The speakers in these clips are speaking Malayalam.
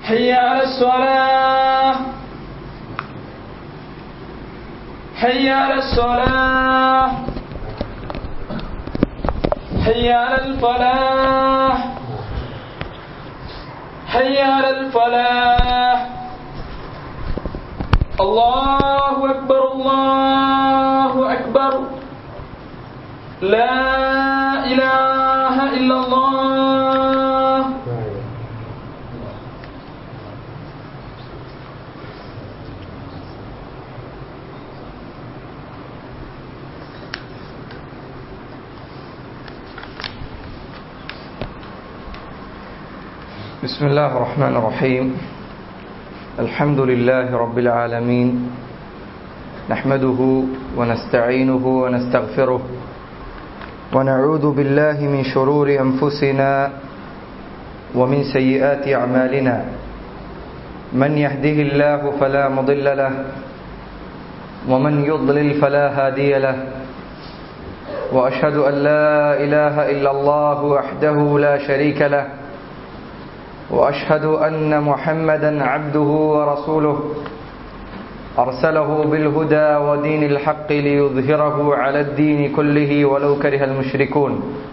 حي على الصلاة حي على الصلاة حي على الفلاح حي على الفلاح الله أكبر الله أكبر لا إله إلا الله بسم الله الرحمن الرحيم الحمد لله رب العالمين نحمده ونستعينه ونستغفره ونعوذ بالله من شرور أنفسنا ومن سيئات أعمالنا من يهده الله فلا مضل له ومن يضلل فلا هادي له وأشهد أن لا إله إلا الله وحده لا شريك له واشهد ان محمدا عبده ورسوله ارسله بالهدى ودين الحق ليظهره على الدين كله ولو كره المشركون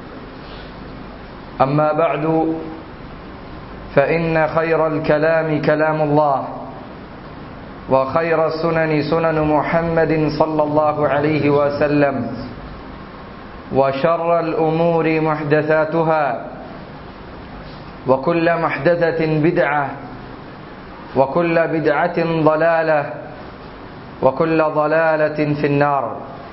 اما بعد فان خير الكلام كلام الله وخير السنن سنن محمد صلى الله عليه وسلم وشر الامور محدثاتها وكل محدثة بدعة وكل بدعة ضلالة وكل ضلالة في النار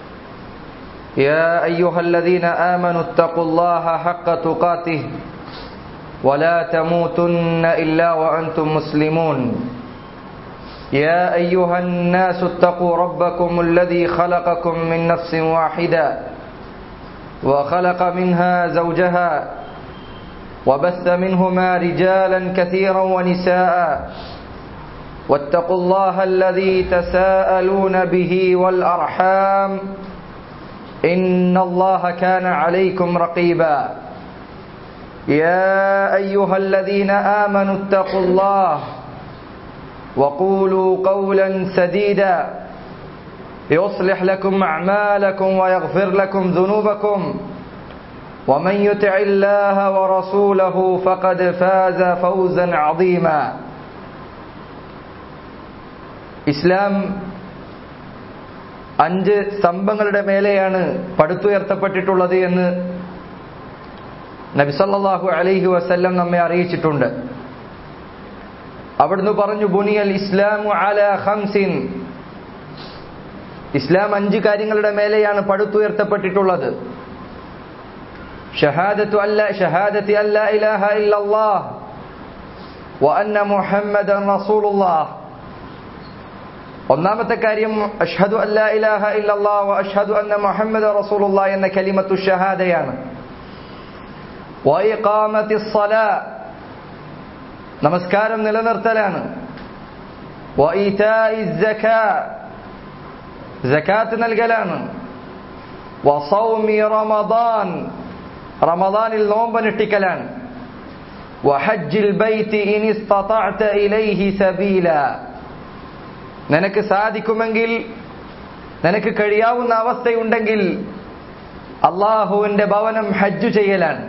يا أيها الذين آمنوا اتقوا الله حق تقاته ولا تموتن إلا وأنتم مسلمون يا أيها الناس اتقوا ربكم الذي خلقكم من نفس واحدة وخلق منها زوجها وبث منهما رجالا كثيرا ونساء واتقوا الله الذي تساءلون به والأرحام إن الله كان عليكم رقيبا يا أيها الذين آمنوا اتقوا الله وقولوا قولا سديدا يصلح لكم أعمالكم ويغفر لكم ذنوبكم ومن يطع الله ورسوله فقد فاز فوزا عظيما ഇസ്ലാം അഞ്ച് സ്തംഭങ്ങളുടെ മേലെയാണ് പടുത്തുയർത്തപ്പെട്ടിട്ടുള്ളത് എന്ന് നബിസല്ലാഹു അലൈഹി വസല്ലം നമ്മെ അറിയിച്ചിട്ടുണ്ട് അവിടുന്ന് പറഞ്ഞു ബുനിയൽ ഇസ്ലാമു അല ഹംസിൻ ഇസ്ലാം അഞ്ച് കാര്യങ്ങളുടെ മേലെയാണ് പടുത്തുയർത്തപ്പെട്ടിട്ടുള്ളത് شهادة أن لا شهادة أن لا إله إلا الله وأن محمدا رسول الله ഒന്നാമത്തെ കാര്യം അഷ്ഹദു അല്ലാ ഇലാഹ ഇല്ലല്ലാ വ അഷ്ഹദു അന്ന മുഹമ്മദ റസൂലുള്ളാ എന്ന കലിമത്തു ഷഹാദയാണ് വ ഇഖാമത്തി സ്വലാ നമസ്കാരം നിലനിർത്തലാണ് വ ഈതാഇ സക്കാ സകാത്ത് നൽകലാണ് വ സൗമി റമദാൻ റമദാനിൽ നോമ്പനുഷ്ഠിക്കലാണ് വഹജ്ജിൽ ബൈത്തി ഇനി ഇസ്തതഅത ഇലൈഹി സബീല നിനക്ക് സാധിക്കുമെങ്കിൽ നിനക്ക് കഴിയാവുന്ന അവസ്ഥയുണ്ടെങ്കിൽ അള്ളാഹുവിന്റെ ഭവനം ഹജ്ജു ചെയ്യലാണ്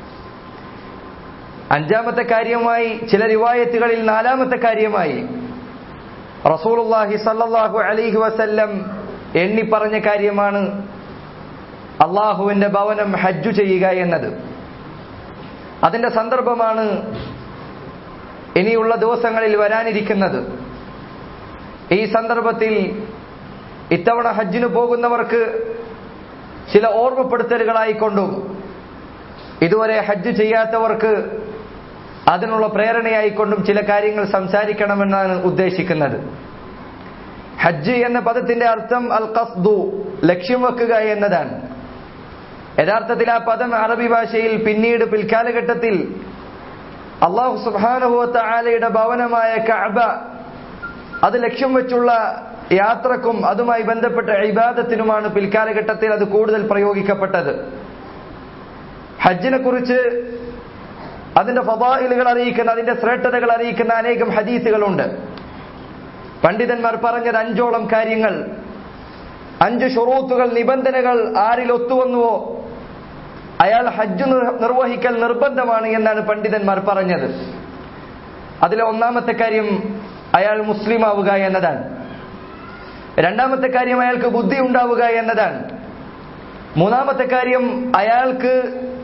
അഞ്ചാമത്തെ കാര്യമായി ചില റിവായത്തുകളിൽ നാലാമത്തെ കാര്യമായി റസൂലുള്ളാഹി സല്ലല്ലാഹു അലൈഹി വസല്ലം എണ്ണി പറഞ്ഞ കാര്യമാണ് അള്ളാഹുവിന്റെ ഭവനം ഹജ്ജു ചെയ്യുക എന്നത് അതിന്റെ സന്ദർഭമാണ് ഇനിയുള്ള ദിവസങ്ങളിൽ വരാനിരിക്കുന്നത് ഈ സന്ദർഭത്തിൽ ഇത്തവണ ഹജ്ജിന് പോകുന്നവർക്ക് ചില ഓർമ്മപ്പെടുത്തലുകളായിക്കൊണ്ടും ഇതുവരെ ഹജ്ജ് ചെയ്യാത്തവർക്ക് അതിനുള്ള പ്രേരണയായിക്കൊണ്ടും ചില കാര്യങ്ങൾ സംസാരിക്കണമെന്നാണ് ഉദ്ദേശിക്കുന്നത് ഹജ്ജ് എന്ന പദത്തിന്റെ അർത്ഥം അൽ ഖസ്ദു ലക്ഷ്യം വെക്കുക എന്നതാണ് യഥാർത്ഥത്തിൽ ആ പദം അറബി ഭാഷയിൽ പിന്നീട് പിൽക്കാലഘട്ടത്തിൽ അള്ളാഹു സുബാനുഭവത്ത ആലയുടെ ഭവനമായ കഅബ അത് ലക്ഷ്യം വെച്ചുള്ള യാത്രക്കും അതുമായി ബന്ധപ്പെട്ട ഇബാദത്തിനുമാണ് പിൽക്കാലഘട്ടത്തിൽ അത് കൂടുതൽ പ്രയോഗിക്കപ്പെട്ടത് ഹജ്ജിനെ കുറിച്ച് അതിന്റെ ഫതായിലുകൾ അറിയിക്കുന്ന അതിന്റെ ശ്രേഷ്ഠതകൾ അറിയിക്കുന്ന അനേകം ഹദീസുകളുണ്ട് പണ്ഡിതന്മാർ പറഞ്ഞത് അഞ്ചോളം കാര്യങ്ങൾ അഞ്ച് ഷുറൂത്തുകൾ നിബന്ധനകൾ ആരിൽ ഒത്തുവന്നുവോ അയാൾ ഹജ്ജ് നിർ- നിർവഹിക്കൽ നിർബന്ധമാണ് എന്നാണ് പണ്ഡിതന്മാർ പറഞ്ഞത് അതിലെ ഒന്നാമത്തെ കാര്യം അയാൾ മുസ്ലിം ആവുക എന്നതാണ് രണ്ടാമത്തെ കാര്യം അയാൾക്ക് ബുദ്ധി ഉണ്ടാവുക എന്നതാണ് മൂന്നാമത്തെ കാര്യം അയാൾക്ക്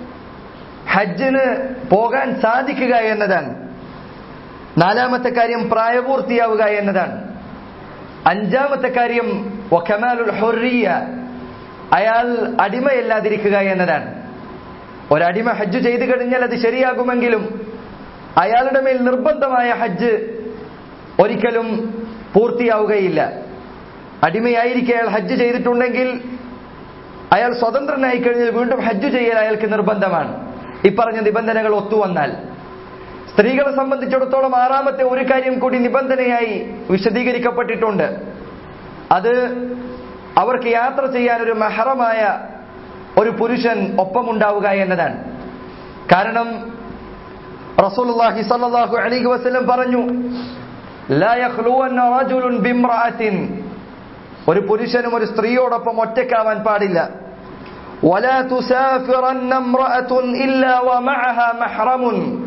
ഹജ്ജിന് പോകാൻ സാധിക്കുക എന്നതാണ് നാലാമത്തെ കാര്യം പ്രായപൂർത്തിയാവുക എന്നതാണ് അഞ്ചാമത്തെ കാര്യം വഖമാലുൽ ഹുർരിയ അയാൾ അടിമയല്ലാതിരിക്കുക എന്നതാണ് ഒരടിമ ഹജ്ജ് ചെയ്തു കഴിഞ്ഞാൽ അത് ശരിയാകുമെങ്കിലും അയാളുടെ മേൽ നിർബന്ധമായ ഹജ്ജ് ഒരിക്കലും പൂർത്തിയാവുകയില്ല അടിമയായിരിക്കെ അയാൾ ഹജ്ജ് ചെയ്തിട്ടുണ്ടെങ്കിൽ അയാൾ സ്വതന്ത്രനായി കഴിഞ്ഞാൽ വീണ്ടും ഹജ്ജ് ചെയ്യൽ അയാൾക്ക് നിർബന്ധമാണ് ഈ പറഞ്ഞ നിബന്ധനകൾ ഒത്തുവന്നാൽ സ്ത്രീകളെ സംബന്ധിച്ചിടത്തോളം ആറാമത്തെ ഒരു കാര്യം കൂടി നിബന്ധനയായി വിശദീകരിക്കപ്പെട്ടിട്ടുണ്ട് അത് അവർക്ക് യാത്ര ചെയ്യാൻ ഒരു മെഹറമായ ഒരു പുരുഷൻ ഒപ്പമുണ്ടാവുക എന്നതാണ് കാരണം റസൂലുള്ളാഹി സ്വല്ലല്ലാഹു അലൈഹി വസല്ലം പറഞ്ഞു ലാ യഖ്ലുവന്ന റജുലുൻ ബിംറഅത്തിൻ ഒരു പുരുഷനും ഒരു സ്ത്രീയോടൊപ്പം ഒറ്റയ്ക്കാവാൻ പാടില്ല ولا تسافرن امرأة إلا ومعها محرم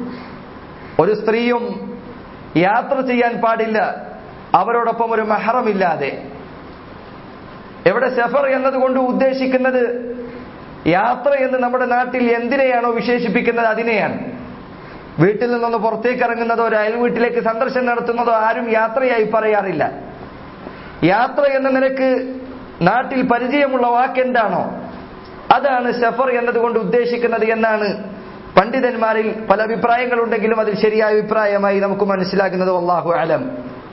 ഒരു സ്ത്രീയും യാത്ര ചെയ്യാൻ പാടില്ല അവരോടൊപ്പം ഒരു മഹറമില്ലാതെ എവിടെ സഫർ എന്നതുകൊണ്ട് ഉദ്ദേശിക്കുന്നത് യാത്ര എന്ന് നമ്മുടെ നാട്ടിൽ എന്തിനെയാണോ വിശേഷിപ്പിക്കുന്നത് അതിനെയാണ് വീട്ടിൽ നിന്നൊന്ന് പുറത്തേക്ക് ഇറങ്ങുന്നതോ ഒരു അയൽ വീട്ടിലേക്ക് സന്ദർശനം നടത്തുന്നതോ ആരും യാത്രയായി പറയാറില്ല യാത്ര എന്ന നിലക്ക് നാട്ടിൽ പരിചയമുള്ള വാക്ക് എന്താണോ അതാണ് സഫർ എന്നതുകൊണ്ട് ഉദ്ദേശിക്കുന്നത് എന്നാണ് പണ്ഡിതന്മാരിൽ പല അഭിപ്രായങ്ങളുണ്ടെങ്കിലും അതിൽ ശരിയായ അഭിപ്രായമായി നമുക്ക് മനസ്സിലാക്കുന്നത് അള്ളാഹു അലം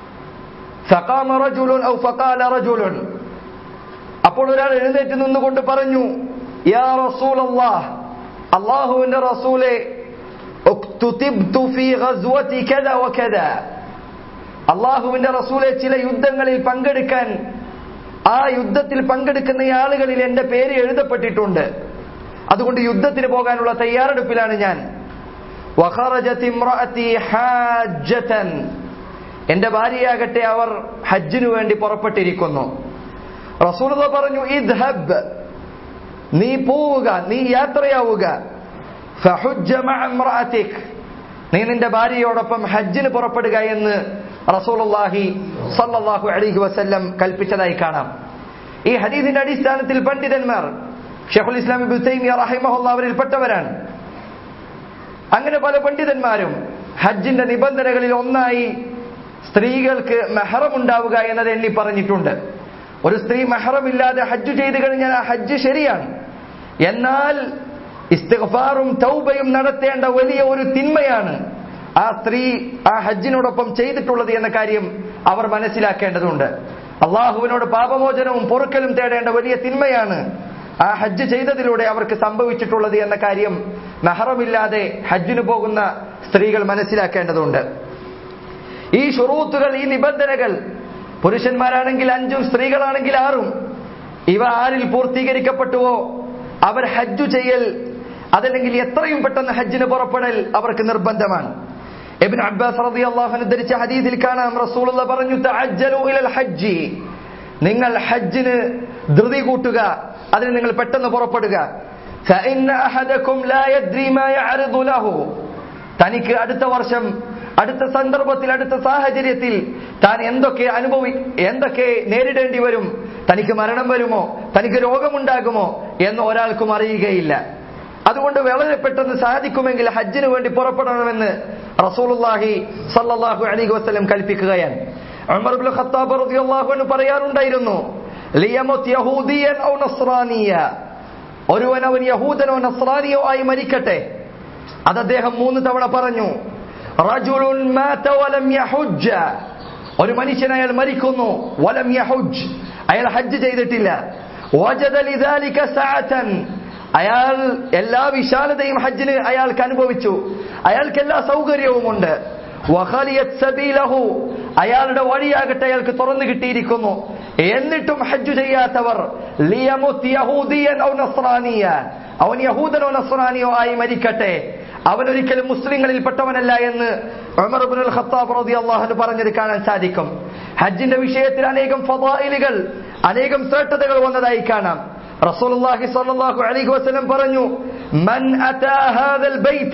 ഫഖാമ റജുലുൻ ഔ ഫഖാല റജുലുൻ അപ്പോൾ ഒരാൾ എഴുന്നേറ്റ് നിന്നുകൊണ്ട് പറഞ്ഞു യാ റസൂലല്ലാഹ് അള്ളാഹുവിന്റെ റസൂലെ ഉക്തുതിബ്തു ഫീ ഗസ്വതി കദ വകദ അള്ളാഹുവിന്റെ റസൂലെ ചില യുദ്ധങ്ങളിൽ പങ്കെടുക്കാൻ ആ യുദ്ധത്തിൽ പങ്കെടുക്കുന്ന ആളുകളിൽ എന്റെ പേര് എഴുതപ്പെട്ടിട്ടുണ്ട് അതുകൊണ്ട് യുദ്ധത്തിന് പോകാനുള്ള തയ്യാറെടുപ്പിലാണ് ഞാൻ വഖറജത് ഇംറഅതി ഹാജ്ജതൻ എന്റെ ഭാര്യയാകട്ടെ അവർ ഹജ്ജിനു വേണ്ടി പുറപ്പെട്ടിരിക്കുന്നു റസൂലുള്ളാഹി പറഞ്ഞു ഇദ്ഹബ് നീ പോവുക നീ യാത്രയാവുക ഫഹുജ്ജ മഅ ഇംറഅതിക് നീ നിന്റെ ഭാര്യയോടൊപ്പം ഹജ്ജിന് പുറപ്പെടുക എന്ന് റസൂലുള്ളാഹി സല്ലല്ലാഹു അലൈഹി വസല്ലം കൽപ്പിച്ചതായി കാണാം ഈ ഹദീസിന്റെ അടിസ്ഥാനത്തിൽ പണ്ഡിതന്മാർ ഷെഖുൽ ഇസ്ലാം ഇബ്നു തൈമിയ റഹിമഹുല്ലാ അവരിൽപ്പെട്ടവരാണ് അങ്ങനെ പല പണ്ഡിതന്മാരും ഹജ്ജിന്റെ നിബന്ധനകളിൽ ഒന്നായി സ്ത്രീകൾക്ക് മെഹറം ഉണ്ടാവുക എന്നത് എണ്ണി പറഞ്ഞിട്ടുണ്ട് ഒരു സ്ത്രീ മെഹറമില്ലാതെ ഹജ്ജ് ചെയ്തു കഴിഞ്ഞാൽ ആ ഹജ്ജ് ശരിയാണ് എന്നാൽ ഇസ്തിഗ്ഫാറും തൗബയും നടത്തേണ്ട വലിയ ഒരു തിന്മയാണ് ആ സ്ത്രീ ആ ഹജ്ജിനോടൊപ്പം ചെയ്തിട്ടുള്ളത് എന്ന കാര്യം അവർ മനസ്സിലാക്കേണ്ടതുണ്ട് അള്ളാഹുവിനോട് പാപമോചനവും പൊറുക്കലും തേടേണ്ട വലിയ തിന്മയാണ് ആ ഹജ്ജ് ചെയ്തതിലൂടെ അവർക്ക് സംഭവിച്ചിട്ടുള്ളത് എന്ന കാര്യം മെഹറമില്ലാതെ ഹജ്ജിന് പോകുന്ന സ്ത്രീകൾ മനസ്സിലാക്കേണ്ടതുണ്ട് ഈ ഷുറൂത്തുകൾ ഈ നിബന്ധനകൾ പുരുഷന്മാരാണെങ്കിൽ അഞ്ചും സ്ത്രീകളാണെങ്കിൽ ആറും ഇവ ആരിൽ പൂർത്തീകരിക്കപ്പെട്ടുവോ അവർ ഹജ്ജു ചെയ്യൽ അതല്ലെങ്കിൽ എത്രയും പെട്ടെന്ന് ഹജ്ജിന് പുറപ്പെടൽ അവർക്ക് നിർബന്ധമാണ് ഇബ്നു അബ്ബാസ് റളിയല്ലാഹു അൻഹു ധരിച്ച ഹദീസിൽ കാണാം റസൂലുള്ള പറഞ്ഞു തഅജ്ജലു ഇലൽ ഹജ്ജി നിങ്ങൾ ഹജ്ജിന് ധൃതി കൂട്ടുക അതിന് നിങ്ങൾ പെട്ടെന്ന് പുറപ്പെടുക فإن أحدكم لا يدري ما يعرض له തനിക്ക് അടുത്ത വർഷം അടുത്ത സന്ദർഭത്തിൽ അടുത്ത സാഹചര്യത്തിൽ താൻ എന്തൊക്കെ അനുഭവി എന്തൊക്കെ നേരിടേണ്ടി വരും തനിക്ക് മരണം വരുമോ തനിക്ക് രോഗമുണ്ടാകുമോ എന്ന് ഒരാൾക്കും അറിയുകയില്ല അതുകൊണ്ട് വളരെ പെട്ടെന്ന് സാധിക്കുമെങ്കിൽ ഹജ്ജിന് വേണ്ടി പുറപ്പെടണമെന്ന് റസൂലുള്ളാഹി സല്ലല്ലാഹു അലൈഹി വസല്ലം കൽപ്പിക്കുകയാണ് ഉമർ ഇബ്നു ഖത്താബ് റളിയല്ലാഹു അൻഹു പറയാറുണ്ടായിരുന്നു ലിയമത് യഹൂദിയൻ ഔ നസ്രാനിയ ഒരുവൻ അവൻ യഹൂദനോ നസ്രാനിയോ ആയി മരിക്കട്ടെ അത് അദ്ദേഹം മൂന്ന് തവണ പറഞ്ഞു റജുലുൻ മാത വലം യഹുജ്ജ ഒരു മനുഷ്യൻ അയാൾ മരിക്കുന്നു വലം യഹുജ് അയാൾ ഹജ്ജ് ചെയ്തിട്ടില്ല വജദ ലിദാലിക സഅതൻ അയാൾ എല്ലാ വിശാലതയും ഹജ്ജിന് അയാൾക്ക് അനുഭവിച്ചു അയാൾക്ക് എല്ലാ സൗകര്യവുമുണ്ട് വഖലിയത് സബീലഹു അയാളുടെ വഴിയാകട്ടെ അയാൾക്ക് തുറന്നു കിട്ടിയിരിക്കുന്നു എന്നിട്ടും ഹജ്ജ് ചെയ്യാത്തവർ ലിയമുത് യഹൂദിയൻ ഔ നസ്രാനിയ അവൻ യഹൂദനോ നസ്രാനിയോ ആയി മരിക്കട്ടെ അവൻ ഒരിക്കലും മുസ്ലിങ്ങളിൽ പെട്ടവനല്ല എന്ന് ഉമർ ഇബ്നുൽ ഖത്താബ് റളിയല്ലാഹു അൻഹു പറഞ്ഞത് കാണാൻ സാധിക്കും ഹജ്ജിന്റെ വിഷയത്തിൽ അനേകം ഫദായിലുകൾ അനേകം ശ്രേഷ്ഠതകൾ വന്നതായി കാണാം റസൂലുള്ളാഹി സ്വല്ലല്ലാഹു അലൈഹി വസല്ലം പറഞ്ഞു മൻ അതാ ഹാദൽ ബൈത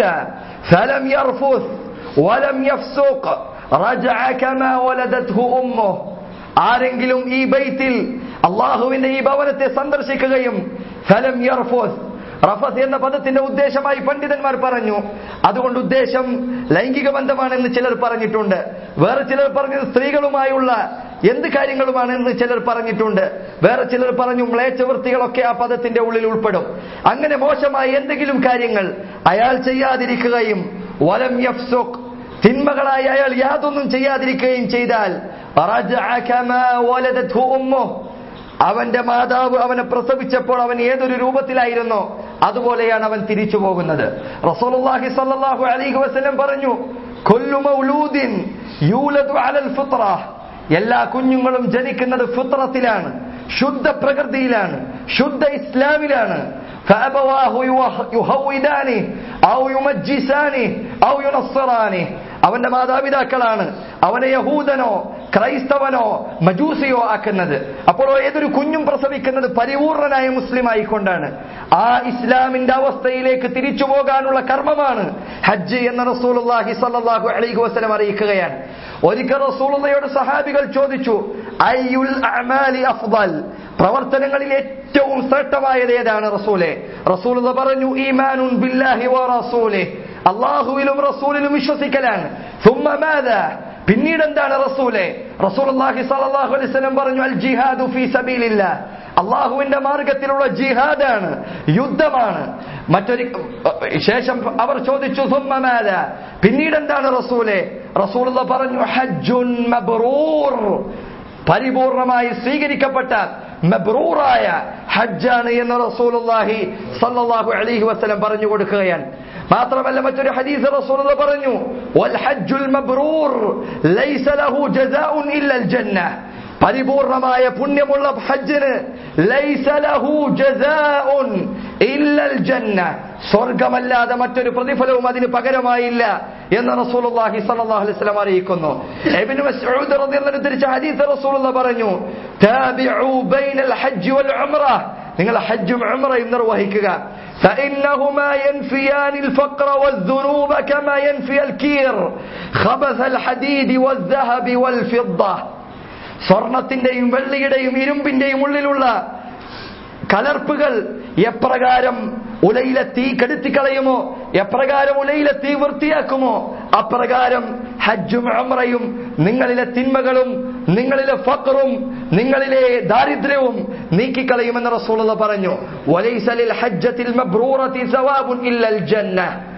ഫലം യർഫുസ് വലം യഫ്സുഖ് റജഅ കമാ വലദത്ഹു ഉമ്മുഹു ആരെങ്കിലും ഈ ബൈത്തിൽ അള്ളാഹുവിന്റെ ഈ ഭവനത്തെ സന്ദർശിക്കുകയും ഫലം യർഫോസ് റഫസ് എന്ന പദത്തിന്റെ ഉദ്ദേശമായി പണ്ഡിതന്മാർ പറഞ്ഞു അതുകൊണ്ട് ഉദ്ദേശം ലൈംഗിക ബന്ധമാണെന്ന് ചിലർ പറഞ്ഞിട്ടുണ്ട് വേറെ ചിലർ പറഞ്ഞത് സ്ത്രീകളുമായുള്ള എന്ത് കാര്യങ്ങളുമാണെന്ന് ചിലർ പറഞ്ഞിട്ടുണ്ട് വേറെ ചിലർ പറഞ്ഞു മ്ലേച്ഛവൃത്തികളൊക്കെ ആ പദത്തിന്റെ ഉള്ളിൽ ഉൾപ്പെടും അങ്ങനെ മോശമായ എന്തെങ്കിലും കാര്യങ്ങൾ അയാൾ ചെയ്യാതിരിക്കുകയും വലം യഫ്സുഖ് തിന്മകളായി അയാൾ യാതൊന്നും ചെയ്യാതിരിക്കുകയും ചെയ്താൽ റജഅ കമാ വലദത്ഹു ഉമ്മുഹ് അവന്റെ മാതാവ് അവനെ പ്രസവിച്ചപ്പോൾ അവൻ ഏതൊരു രൂപത്തിലായിരുന്നോ അതുപോലെയാണ് അവൻ തിരിച്ചു പോകുന്നത് റസൂലുള്ളാഹി സ്വല്ലല്ലാഹു അലൈഹി വസല്ലം പറഞ്ഞു കുല്ലു മൗലൂദിൻ യൂലദു അലൽ ഫിത്ര എല്ലാ കുഞ്ഞുങ്ങളും ജനിക്കുന്നത് ഫിത്രത്തിലാണ് ശുദ്ധ പ്രകൃതിയിലാണ് ശുദ്ധ ഇസ്ലാമിലാണ് فأبواه يهودانه أو يمجسانه أو ينصرانه അവന്റെ മാതാപിതാക്കളാണ് അവനെ യഹൂദനോ ക്രൈസ്തവനോ മജൂസിയോ ആക്കുന്നത് അപ്പോൾ ഏതൊരു കുഞ്ഞും പ്രസവിക്കുന്നത് പരിപൂർണനായ മുസ്ലിം ആയിക്കൊണ്ടാണ് ആ ഇസ്ലാമിന്റെ അവസ്ഥയിലേക്ക് തിരിച്ചു പോകാനുള്ള കർമ്മമാണ് ഹജ്ജ് എന്ന റസൂലുള്ളാഹി സ്വല്ലല്ലാഹു അലൈഹി വസല്ലം അറിയിക്കുകയാണ് ഒരിക്കൽ റസൂലുള്ളയോട് സഹാബികൾ ചോദിച്ചു അയ്യുൽ അഅമാലി അഫ്ദൽ പ്രവർത്തനങ്ങളിൽ ഏറ്റവും ശ്രേഷ്ഠമായത് ഏതാണ് റസൂലെ റസൂലുള്ള പറഞ്ഞു ഈമാനുൻ ബില്ലാഹി വ റസൂലിഹി അള്ളാഹുവിലും റസൂലിലും വിശ്വസിക്കലാണ് ثم ماذا പിന്നീട് എന്താണ് റസൂലെ റസൂലുള്ളാഹി സ്വല്ലല്ലാഹു അലൈഹി വസല്ലം പറഞ്ഞു അൽ ജിഹാദു ഫീ സബീലില്ലാഹ് അള്ളാഹുവിന്റെ മാർഗത്തിലുള്ള ജിഹാദാണ് യുദ്ധമാണ് മറ്റൊരു ശേഷം അവർ ചോദിച്ചു ثم ماذا പിന്നീട് എന്താണ് റസൂലെ റസൂലുള്ള പറഞ്ഞു ഹജ്ജുൻ മബ്റൂർ പരിപൂർണമായി സ്വീകരിക്കപ്പെട്ട മബ്രൂറായ ഹജ്ജാണ് എന്ന് റസൂലുള്ളാഹി സല്ലല്ലാഹു അലൈഹി വസല്ലം പറഞ്ഞു കൊടുക്കുകയാണ് മാത്രമല്ല മറ്റൊരു ഹദീസ് റസൂലുള്ള പറഞ്ഞു വൽ ഹജ്ജുൽ മബ്രൂർ ലൈസ ലഹു ജസാഉൻ ഇല്ലൽ ജന്ന പരിപൂർണമായ പുണ്യമുള്ള ഹജ്ജിന് ലൈസ ലഹു ജസാഉൻ ഇല്ലൽ ജന്ന സ്വർഗമല്ലാതെ മറ്റൊരു പ്രതിഫലവും അതിന് പകരമായില്ല എന്ന് റസൂലുള്ളാഹി സ്വല്ലല്ലാഹു അലൈഹി വസല്ലം അറിയിക്കുന്നു ഇബ്നു മസ്ഊദ് റളിയല്ലാഹു അൻഹു തിരിച്ച ഹദീസ് റസൂലുള്ള പറഞ്ഞു താബിഉ ബൈനൽ ഹജ്ജ് വൽ ഉംറ നിങ്ങൾ ഹജ്ജും ഉംറയും നിർവഹിക്കുക فإنهما ينفيان الفقر والذنوب كما ينفي الكير خبث الحديد والذهب والفضة സ്വർണത്തിന്റെയും വെള്ളിയുടെയും ഇരുമ്പിന്റെയും ഉള്ളിലുള്ള കലർപ്പുകൾ എപ്രകാരം ഉലയിലെ തീ കെടുത്തിക്കളയുമോ എപ്രകാരം ഉലയിലെ തീ വൃത്തിയാക്കുമോ അപ്രകാരം ഹജ്ജും അമ്രയും നിങ്ങളിലെ തിന്മകളും നിങ്ങളിലെ ഫക്റും നിങ്ങളിലെ ദാരിദ്ര്യവും നീക്കിക്കളയുമെന്ന് റസൂലുള്ള പറഞ്ഞു വലൈസലിൽ ഹജ്ജത്തിൽ മബ്രൂറത്തി സവാബുൻ ഇല്ലൽ ജന്ന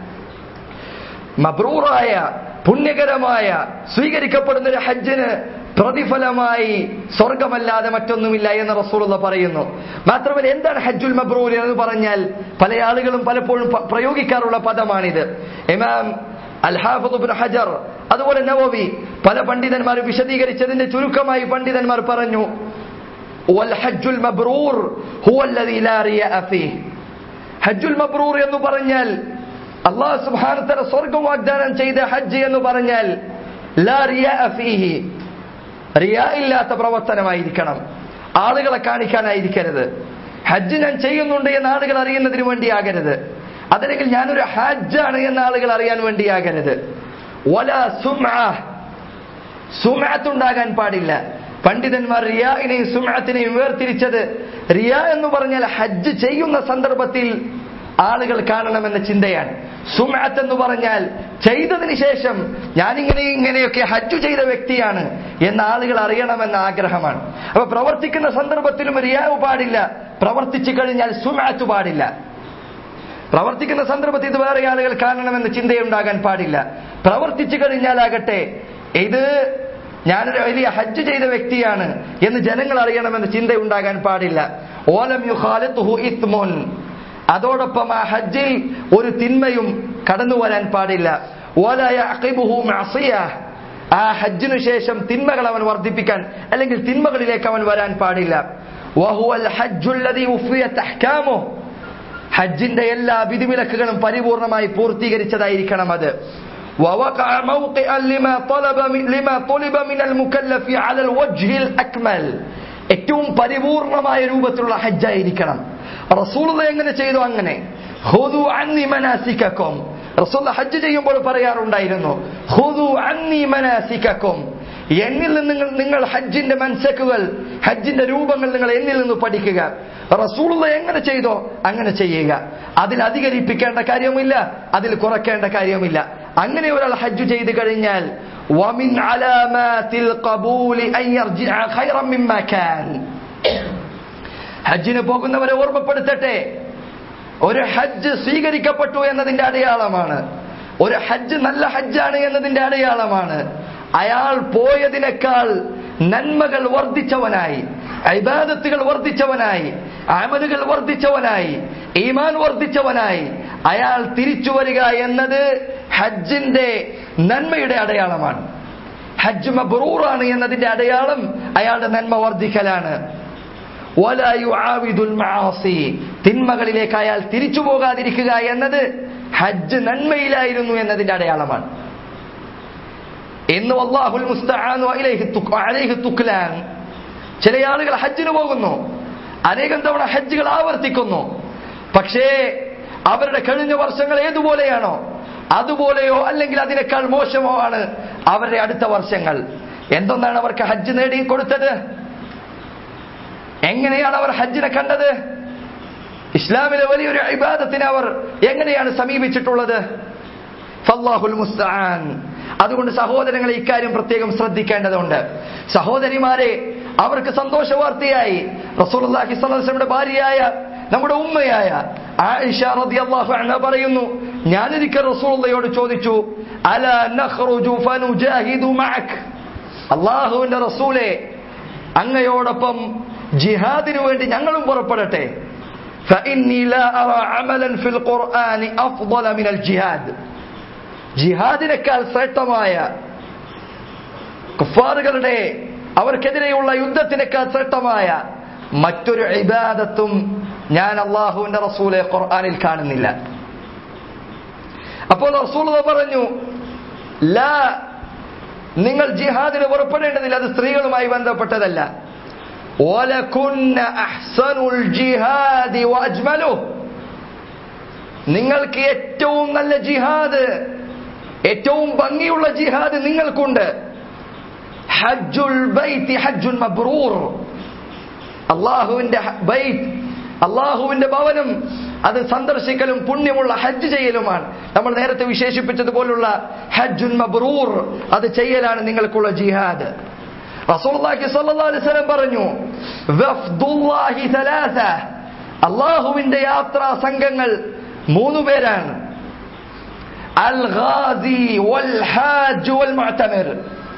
മബ്രൂറായ പുണ്യകരമായ സ്വീകരിക്കപ്പെടുന്ന ഒരു ഹജ്ജിന് പ്രതിഫലമായി സ്വർഗമല്ലാതെ മറ്റൊന്നുമില്ല എന്ന് റസൂലുള്ള പറയുന്നു മാത്രമല്ല എന്താണ് ഹജ്ജുൽ മബ്രൂർ എന്ന് പറഞ്ഞാൽ പല ആളുകളും പലപ്പോഴും പ- പ്രയോഗിക്കാറുള്ള പദമാണിത് ഇമാം അൽ ഹാഫിദ് ഇബ്നു ഹജർ അതുപോലെ നവവി പല പണ്ഡിതന്മാർ വിശദീകരിച്ചതിന്റെ ചുരുക്കമായി പണ്ഡിതന്മാർ പറഞ്ഞു വൽ ഹജ്ജുൽ മബ്രൂർ ഹുവല്ലദീ ലാ റിയാഅ ഫീഹ് ഹജ്ജുൽ മബ്രൂർ എന്ന് പറഞ്ഞാൽ അള്ളാഹു സുബ്ഹാനഹു സ്വർഗം വാഗ്ദാനം ചെയ്ത ഹജ്ജ് എന്ന് പറഞ്ഞാൽ ലാ റിയാഅ ഫീഹി റിയാ ഇല്ലാത്ത പ്രവർത്തനമായിരിക്കണം ആളുകളെ കാണിക്കാനായിരിക്കരുത് ഹജ്ജ് ഞാൻ ചെയ്യുന്നുണ്ട് എന്ന് ആളുകൾ അറിയുന്നതിന് വേണ്ടിയാകരുത് അതല്ലെങ്കിൽ ഞാനൊരു ഹജ്ജാണ് എന്ന് ആളുകൾ അറിയാൻ വേണ്ടിയാകരുത് വല സുംഅ സുമഅത്തുണ്ടാകാൻ പാടില്ല പണ്ഡിതന്മാർ റിയാഇനെയും സുമഅത്തിനെയും വേർതിരിച്ചത് റിയ എന്ന് പറഞ്ഞാൽ ഹജ്ജ് ചെയ്യുന്ന സന്ദർഭത്തിൽ ആളുകൾ കാണണമെന്ന ചിന്തയാണ് സുമഅത്ത് എന്ന് പറഞ്ഞാൽ ചെയ്തതിന് ശേഷം ഞാനിങ്ങനെ ഇങ്ങനെയൊക്കെ ഹജ്ജ് ചെയ്ത വ്യക്തിയാണ് എന്ന് ആളുകൾ അറിയണമെന്ന ആഗ്രഹമാണ് അപ്പൊ പ്രവർത്തിക്കുന്ന സന്ദർഭത്തിലും റിയാവ് പാടില്ല പ്രവർത്തിച്ചു കഴിഞ്ഞാൽ സുമഅത്ത് പാടില്ല പ്രവർത്തിക്കുന്ന സന്ദർഭത്തിൽ ഇത് വേറെ ആളുകൾ കാണണമെന്ന ചിന്തയുണ്ടാകാൻ പാടില്ല പ്രവർത്തിച്ചു കഴിഞ്ഞാലാകട്ടെ ഇത് ഞാനൊരു വലിയ ഹജ്ജ് ചെയ്ത വ്യക്തിയാണ് എന്ന് ജനങ്ങൾ അറിയണമെന്ന ചിന്ത ഉണ്ടാകാൻ പാടില്ല ഓലം യുഖാലിത്തുഹു ഇത്മുൻ അതോടൊപ്പം ആ ഹജ്ജിൽ ഒരു തിന്മയും കടന്നു വരാൻ പാടില്ല ഓല യഅഖിബുഹു മഅസിയ ആ ഹജ്ജിനു ശേഷം തിന്മകൾ അവൻ വർദ്ധിപ്പിക്കാൻ അല്ലെങ്കിൽ തിന്മകളിലേക്ക് അവൻ വരാൻ പാടില്ല വഹുവൽ ഹജ്ജുല്ലദീ ഉഫിയത്ത് അഹ്കാമുഹു ഹജ്ജിന്റെ എല്ലാ വിധിവിലക്കുകളും പരിപൂർണമായി പൂർത്തീകരിച്ചതായിരിക്കണം അത് ووقع موقعا لما طلب من لما طلب من المكلف على الوجه الأكمل ഏറ്റവും പരിപൂർണമായ രൂപത്തിലുള്ള ഹജ്ജായിരിക്കണം റസൂൽ എങ്ങനെ ചെയ്തു അങ്ങനെ ഹുദു അന്നി മനാസിക്കും റസൂൽ ഹജ്ജ് ചെയ്യുമ്പോൾ പറയാറുണ്ടായിരുന്നു ഹുദു അന്നി മനാസിക്കും എന്നിൽ നിന്ന് നിങ്ങൾ നിങ്ങൾ ഹജ്ജിന്റെ മൻസക്കുകൾ ഹജ്ജിന്റെ രൂപങ്ങൾ നിങ്ങൾ എന്നിൽ നിന്ന് പഠിക്കുക റസൂൾ എങ്ങനെ ചെയ്തോ അങ്ങനെ ചെയ്യുക അതിൽ അധികരിപ്പിക്കേണ്ട കാര്യമില്ല അതിൽ കുറയ്ക്കേണ്ട കാര്യമില്ല അങ്ങനെ ഒരാൾ ഹജ്ജ് ചെയ്തു കഴിഞ്ഞാൽ ومن علامات القبول أن يرجع خيرا مما كان ഹജ്ജിന് പോകുന്നവരെ ഓർമ്മപ്പെടുത്തട്ടെ ഒരു ഹജ്ജ് സ്വീകരിക്കപ്പെട്ടു എന്നതിന്റെ അടയാളമാണ് ഒരു ഹജ്ജ് നല്ല ഹജ്ജാണ് എന്നതിന്റെ അടയാളമാണ് അയാൾ പോയതിനേക്കാൾ നന്മകൾ വർദ്ധിച്ചവനായി ഇബാദത്തുകൾ വർദ്ധിച്ചവനായി അമലുകൾ വർദ്ധിച്ചവനായി ഈമാൻ വർദ്ധിച്ചവനായി അയാൾ തിരിച്ചു വരിക എന്നത് ഹജ്ജിന്റെ നന്മയുടെ അടയാളമാണ് ഹജ്ജ് മബ്രൂറാണ് എന്നതിന്റെ അടയാളം അയാളുടെ നന്മ വർദ്ധിക്കലാണ് വലാ യുആവിദുൽ മആസി തിന്മകളിലേക്ക് അയാൾ തിരിച്ചു പോകാതിരിക്കുക എന്നത് ഹജ്ജ് നന്മയിലായിരുന്നു എന്നതിന്റെ അടയാളമാണ് ഇന്ന് അല്ലാഹുൽ മുസ്തആനു അലൈഹി തുക്- അലൈഹി തുക്ലാൻ ചില ആളുകൾ ഹജ്ജിന് പോകുന്നു അനേകം തവണ ഹജ്ജുകൾ ആവർത്തിക്കുന്നു പക്ഷേ അവരുടെ കഴിഞ്ഞ വർഷങ്ങൾ ഏതുപോലെയാണോ അതുപോലെയോ അല്ലെങ്കിൽ അതിനേക്കാൾ മോശമോ ആണ് അവരുടെ അടുത്ത വർഷങ്ങൾ എന്തൊന്നാണ് അവർക്ക് ഹജ്ജ് നേടി കൊടുത്തത് എങ്ങനെയാണ് അവർ ഹജ്ജിനെ കണ്ടത് ഇസ്ലാമിലെ വലിയൊരു ഇബാദത്തിനെ അവർ എങ്ങനെയാണ് സമീപിച്ചിട്ടുള്ളത് ഫല്ലാഹുൽ മുസ്തആൻ അതുകൊണ്ട് സഹോദരങ്ങളെ ഇക്കാര്യം പ്രത്യേകം ശ്രദ്ധിക്കേണ്ടതുണ്ട് സഹോദരിമാരെ അവർക്ക് സന്തോഷ വാർത്തയായി റസൂലുള്ളാഹി സ്വല്ലല്ലാഹു അലൈഹി വസല്ലമയുടെ ഭാര്യയായ നമ്മുടെ ഉമ്മയായ ആയിഷ റളിയല്ലാഹു അൻഹ പറയുന്നു ഞാൻ ഒരിക്കൽ റസൂലുള്ളയോട് ചോദിച്ചു അല നഖ്റുജു ഫനുജാഹിദു മഅക് അല്ലാഹുവിന്റെ റസൂലേ അങ്ങയോടൊപ്പം ജിഹാദിനു വേണ്ടി ഞങ്ങളും പുറപ്പെടട്ടെ فإني لا أرى عملا في القرآن أفضل من الجهاد ജിഹാദിനേക്കാൾ ശ്രേഷ്ഠമായ കുഫാറുകളുടെ അവർക്കെതിരെയുള്ള യുദ്ധത്തിനേക്കാൾ ശ്രേഷ്ഠമായ മറ്റൊരു ഇബാദത്തും ഞാൻ അള്ളാഹുവിന്റെ റസൂലെ ഖുർആനിൽ കാണുന്നില്ല അപ്പോൾ റസൂൽ പറഞ്ഞു ലാ നിങ്ങൾ ജിഹാദിന് പുറപ്പെടേണ്ടതില്ല അത് സ്ത്രീകളുമായി ബന്ധപ്പെട്ടതല്ല وَلَكُنَّ أَحْسَنُ الْجِهَادِ وَأَجْمَلُهُ നിങ്ങൾക്ക് ഏറ്റവും നല്ല ജിഹാദ് ഏറ്റവും ഭംഗിയുള്ള ജിഹാദ് നിങ്ങൾക്കുണ്ട് ഹജ്ജുൽ ബൈത്തി ഹജ്ജുൽ മബ്രൂർ അള്ളാഹുവിന്റെ ഹ- ബൈത്ത് അള്ളാഹുവിന്റെ ഭവനം അത് സന്ദർശിക്കലും പുണ്യമുള്ള ഹജ്ജ് ചെയ്യലുമാണ് നമ്മൾ നേരത്തെ വിശേഷിപ്പിച്ചതുപോലുള്ള ഹജ്ജുൽ മബ്രൂർ അത് ചെയ്യലാണ് നിങ്ങൾക്കുള്ള ജിഹാദ് റസൂലുള്ളാഹി സ്വല്ലല്ലാഹു അലൈഹി വസല്ലം പറഞ്ഞു വഫ്ദുല്ലാഹി തലാസ അള്ളാഹുവിന്റെ യാത്രാ സംഘങ്ങൾ മൂന്ന് പേരാണ് അൽ ഗാസി വൽ ഹാജ് വൽ മുഅ്തമിർ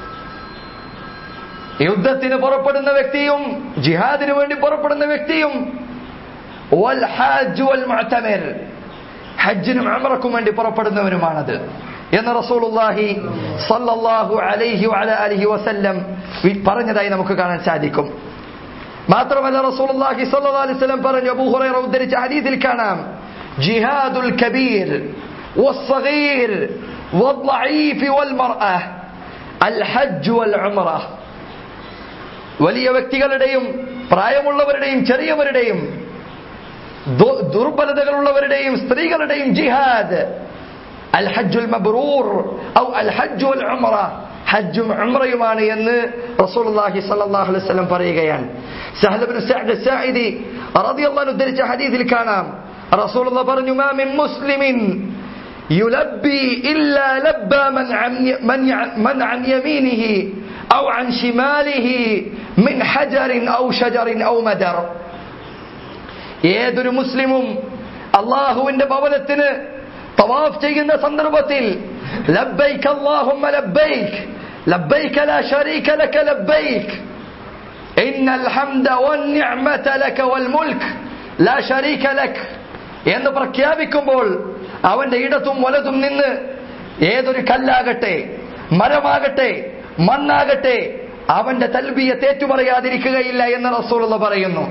യുദ്ധത്തിന് പുറപ്പെടുന്ന വ്യക്തിയും ജിഹാദിന് വേണ്ടി പുറപ്പെടുന്ന വ്യക്തിയും വൽ ഹാജ് വൽ മുഅ്തമിർ ഹജ്ജിനും ഉംറക്കും വേണ്ടി പുറപ്പെടുന്നവരുമാണത് എന്ന് റസൂലുള്ളാഹി സല്ലല്ലാഹു അലൈഹി വഅല അലിഹി വസല്ലം വി- പറഞ്ഞതായി നമുക്ക് കാണാൻ സാധിക്കും മാത്രമല്ല റസൂലുള്ളാഹി സ്വല്ലല്ലാഹു അലൈഹി വസല്ലം പറഞ്ഞു അബൂ ഹുറൈറ ഉദ്ധരിച്ച ഹദീസിൽ കാണാം ജിഹാദുൽ കബീർ والصغير والضعيف والمرأة الحج والعمرة വലിയ വ്യക്തികളുടെയും പ്രായമുള്ളവരുടെയും ചെറിയവരുടെയും ദു- ദുർബലതകളുള്ളവരുടെയും സ്ത്രീകളുടെയും ജിഹാദ് അൽ ഹജ്ജുൽ മബ്രൂർ ഔ അൽ ഹജ്ജുൽ ഉംറ ഹജ്ജും ഉംറയുമാണ് എന്ന് റസൂലുള്ളാഹി സ്വല്ലല്ലാഹു അലൈഹി വസല്ലം പറയുകയാണ് സഹൽ ഇബ്നു സഅദ് സാഇദി റളിയല്ലാഹു അൻഹു ഉദ്ധരിച്ച ഹദീസിൽ കാണാം റസൂലുള്ള പറഞ്ഞു മാ മിൻ മുസ്ലിമിൻ يلبي إلا لبى من عن من عن- من عن يمينه أو عن شماله من حجر أو شجر أو مدر ഏതൊരു മുസ്ലിമും അള്ളാഹുവിന്റെ ഭവനത്തിന് തവാഫ് ചെയ്യുന്ന സന്ദർഭത്തിൽ ലബ്ബൈക് അല്ലാഹുമ്മ ലബ്ബൈക് ലബ്ബൈക ലാ ശരീക ലക ലബ്ബൈക് ഇന്നൽ ഹംദ വന്നിഅമത ലക വൽ മുൽക്ക് ലാ ശരീക ലക് എന്ന് പ്രഖ്യാപിക്കുമ്പോൾ അവന്റെ ഇടത്തും വലതും നിന്ന് ഏതൊരു കല്ലാകട്ടെ മരമാകട്ടെ മണ്ണാകട്ടെ അവന്റെ തൽബിയെ തേറ്റുപറയാതിരിക്കുകയില്ല എന്ന് റസൂലുള്ള പറയുന്നു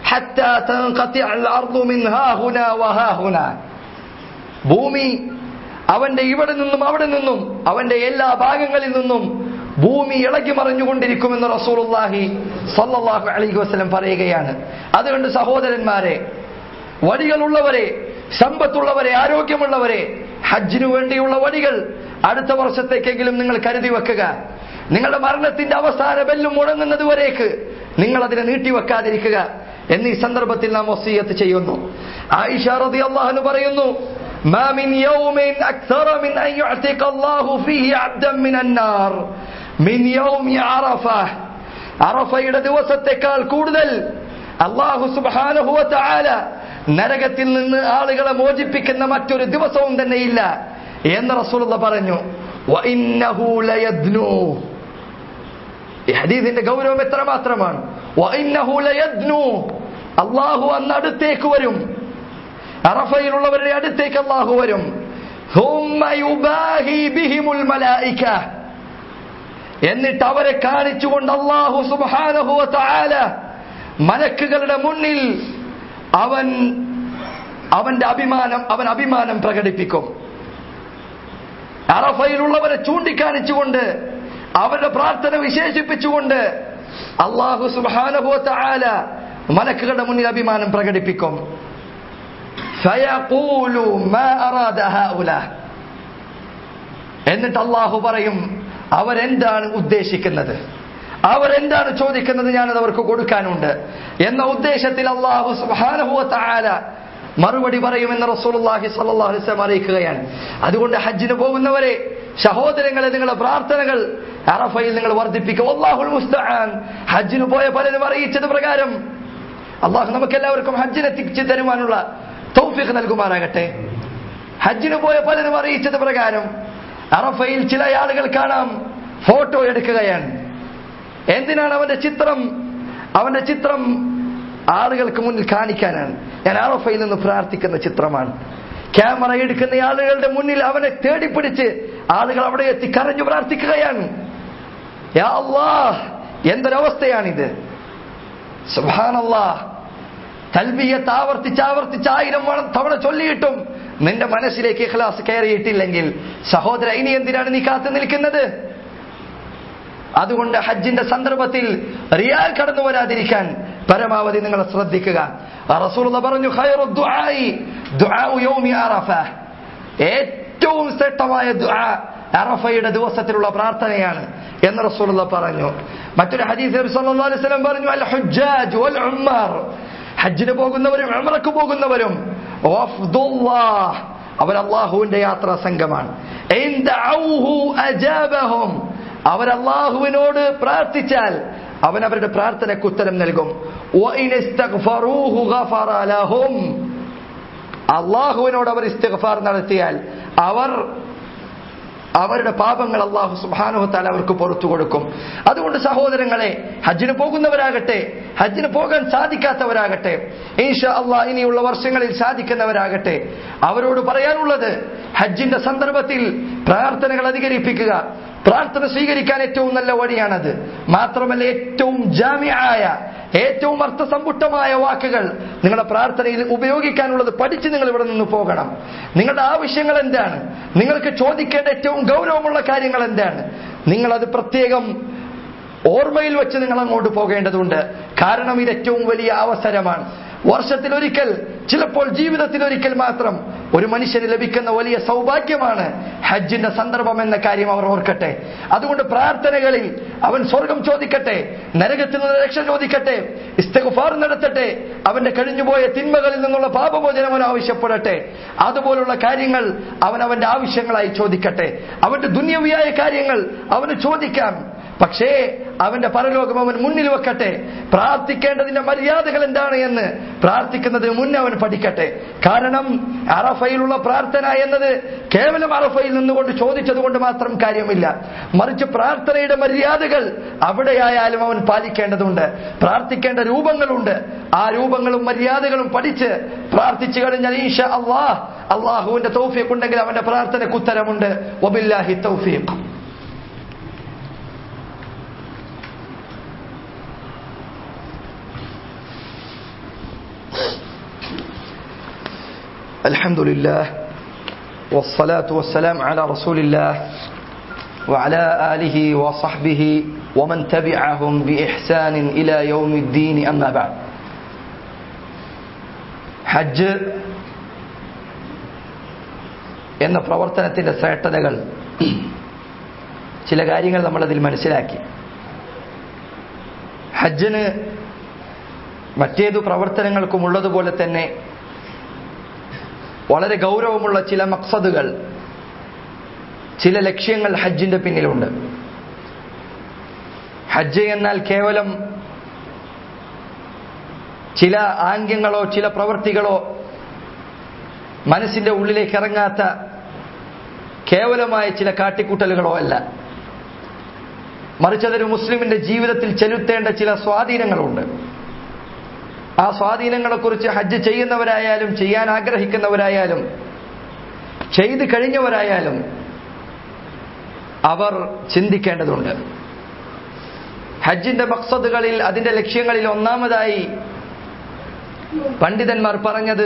حتى تنقطع الأرض من ها هنا وها هنا ഭൂമി അവന്റെ ഇവിടെ നിന്നും അവിടെ നിന്നും അവന്റെ എല്ലാ ഭാഗങ്ങളിൽ നിന്നും ഭൂമി ഇളകി മറിഞ്ഞുകൊണ്ടിരിക്കുമെന്ന് റസൂലുള്ളാഹി സല്ലല്ലാഹു അലൈഹി വസല്ലം പറയുകയാണ് അതുകൊണ്ട് സഹോദരന്മാരെ വഴികളുള്ളവരെ സമ്പത്തുള്ളവരെ ആരോഗ്യമുള്ളവരെ ഹജ്ജിനു വേണ്ടിയുള്ള വഴികൾ അടുത്ത വർഷത്തേക്കെങ്കിലും നിങ്ങൾ കരുതി വെക്കുക നിങ്ങളുടെ മരണത്തിന്റെ അവസാന ബെല്ലും മുടങ്ങുന്നത് വരേക്ക് നിങ്ങൾ അതിനെ നീട്ടിവെക്കാതിരിക്കുക എന്നീ സന്ദർഭത്തിൽ നാം വസീയത്ത് ചെയ്യുന്നു ആയിഷ റളിയല്ലാഹു പറയുന്നു ما من يوم أكثر من أن يعتق الله فيه عبدا من النار من يوم عرفة അറഫയുടെ ദിവസത്തെക്കാൾ കൂടുതൽ അള്ളാഹു സുബ്ഹാനഹു വതആല നരകത്തിൽ നിന്ന് ആളുകളെ മോചിപ്പിക്കുന്ന മറ്റൊരു ദിവസവും തന്നെ ഇല്ല എന്ന് റസൂലുള്ള പറഞ്ഞു വഇന്നഹു ലയദ്നു ഈ ഹദീസിന്റെ ഗൗരവം എത്ര മാത്രമാണ് വഇന്നഹു ലയദ്നു അള്ളാഹു അന്ന് അടുത്തേക്ക് വരും അറഫയിലുള്ളവരുടെ അടുത്തേക്ക് അള്ളാഹു വരും ثم يباهي بهم الملائكة എന്നിട്ട് അവരെ കാണിച്ചുകൊണ്ട് അള്ളാഹു സുബ്ഹാനഹു വതആല മലക്കുകളുടെ മുന്നിൽ അവൻ അവന്റെ അഭിമാനം അവൻ അഭിമാനം പ്രകടിപ്പിക്കും അറഫയിലുള്ളവരെ ചൂണ്ടിക്കാണിച്ചുകൊണ്ട് അവരുടെ പ്രാർത്ഥന വിശേഷിപ്പിച്ചുകൊണ്ട് അള്ളാഹു സുബ്ഹാനഹു വതആല മലക്കുകളുടെ മുന്നിൽ അഭിമാനം പ്രകടിപ്പിക്കും ഫയഖൂലു മാ അറാദ ഹൗലാ എന്നിട്ട് അള്ളാഹു പറയും അവരെന്താണ് ഉദ്ദേശിക്കുന്നത് അവരെന്താണ് ചോദിക്കുന്നത് ഞാനത് അവർക്ക് കൊടുക്കാനുണ്ട് എന്ന ഉദ്ദേശത്തിൽ അള്ളാഹു സുബ്ഹാനഹു വതആല മറുപടി പറയുമെന്ന് റസൂലുള്ളാഹി സ്വല്ലല്ലാഹു അലൈഹി വസല്ലം അറിയിക്കുകയാണ് അതുകൊണ്ട് ഹജ്ജിന് പോകുന്നവരെ സഹോദരങ്ങളെ നിങ്ങളുടെ പ്രാർത്ഥനകൾ അറഫയിൽ നിങ്ങൾ വർദ്ധിപ്പിക്കുക അള്ളാഹുൽ മുസ്തആൻ ഹജ്ജിന് പോയ പലരും അറിയിച്ചത് പ്രകാരം അള്ളാഹു നമുക്ക് എല്ലാവർക്കും ഹജ്ജിനെ എത്തിച്ചു തരുവാനുള്ള തൗഫീഖ് നൽകുമാറാകട്ടെ ഹജ്ജിന് പോയ പലരും അറിയിച്ചത് പ്രകാരം അറഫയിൽ ചില ആളുകൾ കാണാം ഫോട്ടോ എടുക്കുകയാണ് എന്തിനാണ് അവന്റെ ചിത്രം അവന്റെ ചിത്രം ആളുകൾക്ക് മുന്നിൽ കാണിക്കാനാണ് ഞാൻ അറഫയിൽ നിന്ന് പ്രാർത്ഥിക്കുന്ന ചിത്രമാണ് ക്യാമറ എടുക്കുന്ന ആളുകളുടെ മുന്നിൽ അവനെ തേടിപ്പിടിച്ച് ആളുകൾ അവിടെ എത്തി കരഞ്ഞു പ്രാർത്ഥിക്കുകയാണ് യാ അല്ലാഹ് എന്തൊരവസ്ഥയാണിത് സുബ്ഹാനല്ലാഹ് തൽബിയത്ത് ആവർത്തിച്ച് ആവർത്തിച്ച് ആയിരം വണം- തവണ ചൊല്ലിയിട്ടും നിന്റെ മനസ്സിലേക്ക് ഇഖ്ലാസ് കയറിയിട്ടില്ലെങ്കിൽ സഹോദര ഇനി എന്തിനാണ് നീ കാത്തു നിൽക്കുന്നത് അതുകൊണ്ട് ഹജ്ജിന്റെ സന്ദർഭത്തിൽ റിയാൽ കടന്നു വരാതിരിക്കാൻ പരമാവധി നിങ്ങൾ ശ്രദ്ധിക്കുക റസൂലുള്ള പറഞ്ഞു ഖൈറു ദുആഇ ദുആഉ യൗമി അറഫ ഏറ്റവും ശ്രേഷ്ഠമായ ദുആ അറഫയുടെ ദിവസത്തിലുള്ള പ്രാർത്ഥനയാണ് എന്ന് റസൂലുള്ള പറഞ്ഞു മറ്റൊരു ഹദീസ് നബി സല്ലല്ലാഹു അലൈഹി വസല്ലം പറഞ്ഞു അൽ ഹുജ്ജാജ് വൽ ഉമ്മാർ ഹജ്ജിന് പോകുന്നവരും ഉംറക്ക് പോകുന്നവരും വഫ്ദുല്ലാഹ് അവർ അള്ളാഹുവിന്റെ യാത്രാ സംഘമാണ് ഇൻ ദഅൗഹു അജാബഹും അവർ അള്ളാഹുവിനോട് പ്രാർത്ഥിച്ചാൽ അവൻ അവരുടെ പ്രാർത്ഥനയ്ക്ക് ഉത്തരം നൽകും വഇൻ ഇസ്തഗ്ഫറൂഹു ഗഫറ ലഹും അള്ളാഹുവിനോട് അവർ ഇസ്തിഗ്ഫാർ നടത്തിയാൽ അവർ അവരുടെ പാപങ്ങൾ അള്ളാഹു സുബ്ഹാനഹു തആല അവർക്ക് പുറത്തു കൊടുക്കും അതുകൊണ്ട് സഹോദരങ്ങളെ ഹജ്ജിന് പോകുന്നവരാകട്ടെ ഹജ്ജിന് പോകാൻ സാധിക്കാത്തവരാകട്ടെ ഈശാ അള്ളാഹ് ഇനിയുള്ള വർഷങ്ങളിൽ സാധിക്കുന്നവരാകട്ടെ അവരോട് പറയാനുള്ളത് ഹജ്ജിന്റെ സന്ദർഭത്തിൽ പ്രാർത്ഥനകൾ അധികരിപ്പിക്കുക പ്രാർത്ഥന സ്വീകരിക്കാൻ ഏറ്റവും നല്ല വഴിയാണത് മാത്രമല്ല ഏറ്റവും ജാമ്യായ ഏറ്റവും അർത്ഥസമ്പുഷ്ടമായ വാക്കുകൾ നിങ്ങളുടെ പ്രാർത്ഥനയിൽ ഉപയോഗിക്കാനുള്ളത് പഠിച്ച് നിങ്ങൾ ഇവിടെ നിന്ന് പോകണം നിങ്ങളുടെ ആവശ്യങ്ങൾ എന്താണ് നിങ്ങൾക്ക് ചോദിക്കേണ്ട ഏറ്റവും ഗൗരവമുള്ള കാര്യങ്ങൾ എന്താണ് നിങ്ങളത് പ്രത്യേകം ഓർമ്മയിൽ വെച്ച് നിങ്ങൾ അങ്ങോട്ട് പോകേണ്ടതുണ്ട് കാരണം ഇത് ഏറ്റവും വലിയ അവസരമാണ് വർഷത്തിലൊരിക്കൽ ചിലപ്പോൾ ജീവിതത്തിൽ ഒരിക്കൽ മാത്രം ഒരു മനുഷ്യന് ലഭിക്കുന്ന വലിയ സൗഭാഗ്യമാണ് ഹജ്ജിന്റെ സന്ദർഭം എന്ന കാര്യം അവർ ഓർക്കട്ടെ അതുകൊണ്ട് പ്രാർത്ഥനകളിൽ അവൻ സ്വർഗം ചോദിക്കട്ടെ നരകത്തിൽ നിന്ന് രക്ഷ ചോദിക്കട്ടെ ഇസ്തഗുഫാർ നടത്തട്ടെ അവന്റെ കഴിഞ്ഞുപോയ തിന്മകളിൽ നിന്നുള്ള പാപമോചനം അവൻ ആവശ്യപ്പെടട്ടെ അതുപോലുള്ള കാര്യങ്ങൾ അവൻ അവന്റെ ആവശ്യങ്ങളായി ചോദിക്കട്ടെ അവന്റെ ദുന്യവിയായ കാര്യങ്ങൾ അവന് ചോദിക്കാം പക്ഷേ അവന്റെ പരലോകം അവൻ മുന്നിൽ വെക്കട്ടെ പ്രാർത്ഥിക്കേണ്ടതിന്റെ മര്യാദകൾ എന്താണ് എന്ന് പ്രാർത്ഥിക്കുന്നതിന് മുന്നേ അവൻ പഠിക്കട്ടെ കാരണം അറഫയിലുള്ള പ്രാർത്ഥന എന്നത് കേവലം അറഫയിൽ നിന്നുകൊണ്ട് ചോദിച്ചത് കൊണ്ട് മാത്രം കാര്യമില്ല മറിച്ച് പ്രാർത്ഥനയുടെ മര്യാദകൾ അവിടെയായാലും അവൻ പാലിക്കേണ്ടതുണ്ട് പ്രാർത്ഥിക്കേണ്ട രൂപങ്ങളുണ്ട് ആ രൂപങ്ങളും മര്യാദകളും പഠിച്ച് പ്രാർത്ഥിച്ചു കഴിഞ്ഞാൽ ഈശ അള്ളാഹ് അള്ളാഹുവിന്റെ തൗഫീഖ് ഉണ്ടെങ്കിൽ അവന്റെ പ്രാർത്ഥനയ്ക്ക് ഉത്തരമുണ്ട് വബില്ലാഹി തൗഫീഖ് الحمد لله والصلاة والسلام على رسول الله وعلى آله وصحبه ومن تبعهم بإحسان إلى يوم الدين أما بعد ഹജ്ജ് എന്ന പ്രവർത്തനത്തിൻ്റെ ശ്രേഷ്ഠതകൾ ചില കാര്യങ്ങൾ നമ്മളതിൽ മനസ്സിലാക്കി ഹജ്ജിന് മറ്റേതു പ്രവർത്തനങ്ങൾക്കും ഉള്ളതുപോലെ തന്നെ വളരെ ഗൗരവമുള്ള ചില മക്സദുകൾ ചില ലക്ഷ്യങ്ങൾ ഹജ്ജിന്റെ പിന്നിലുണ്ട് ഹജ്ജ് എന്നാൽ കേവലം ചില ആംഗ്യങ്ങളോ ചില പ്രവൃത്തികളോ മനസ്സിന്റെ ഉള്ളിലേക്ക് ഇറങ്ങാത്ത കേവലമായ ചില കാട്ടിക്കൂട്ടലുകളോ അല്ല മറിച്ച് അതൊരു മുസ്ലിമിന്റെ ജീവിതത്തിൽ ചെലുത്തേണ്ട ചില സ്വാധീനങ്ങളുണ്ട് ആ സ്വാധീനങ്ങളെക്കുറിച്ച് ഹജ്ജ് ചെയ്യുന്നവരായാലും ചെയ്യാൻ ആഗ്രഹിക്കുന്നവരായാലും ചെയ്തു കഴിഞ്ഞവരായാലും അവർ ചിന്തിക്കേണ്ടതുണ്ട് ഹജ്ജിന്റെ മക്സദുകളിൽ അതിന്റെ ലക്ഷ്യങ്ങളിൽ ഒന്നാമതായി പണ്ഡിതന്മാർ പറഞ്ഞത്